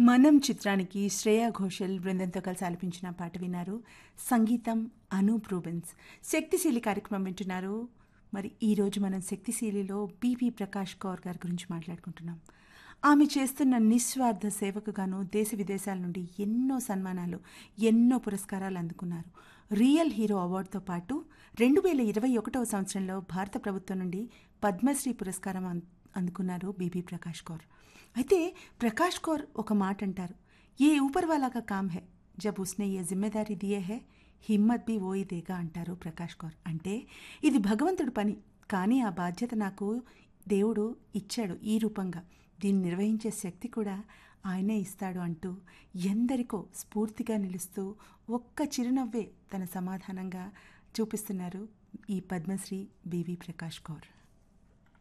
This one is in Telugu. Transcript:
మనం చిత్రానికి శ్రేయా ఘోషల్ బృందంతో కలిసి ఆలపించిన పాట విన్నారు సంగీతం అనూప్ రూబెన్స్ శక్తిశీలి కార్యక్రమం వింటున్నారు మరి ఈరోజు మనం శక్తిశీలిలో బీపీ ప్రకాష్ కౌర్ గారి గురించి మాట్లాడుకుంటున్నాం ఆమె చేస్తున్న నిస్వార్థ సేవకు గాను దేశ విదేశాల నుండి ఎన్నో సన్మానాలు ఎన్నో పురస్కారాలు అందుకున్నారు రియల్ హీరో అవార్డుతో పాటు రెండు వేల ఇరవై ఒకటవ సంవత్సరంలో భారత ప్రభుత్వం నుండి పద్మశ్రీ పురస్కారం అం- అందుకున్నారు బీబీ ప్రకాష్ కౌర్ అయితే ప్రకాష్ కౌర్ ఒక మాట అంటారు ఏ ఊపర్ వాలా కా కామ్ హై జబ్ ఉస్నే ఏ జిమ్మెదారీ దియే హై హిమ్మత్ బి ఓయి దేగా అంటారు ప్రకాష్ కౌర్ అంటే ఇది భగవంతుడి పని కానీ ఆ బాధ్యత నాకు దేవుడు ఇచ్చాడు ఈ రూపంగా దీన్ని నిర్వహించే శక్తి కూడా ఆయనే ఇస్తాడు అంటూ ఎందరికో స్ఫూర్తిగా నిలుస్తూ ఒక్క చిరునవ్వే తన సమాధానంగా చూపిస్తున్నారు ఈ పద్మశ్రీ బివి ప్రకాష్ కౌర్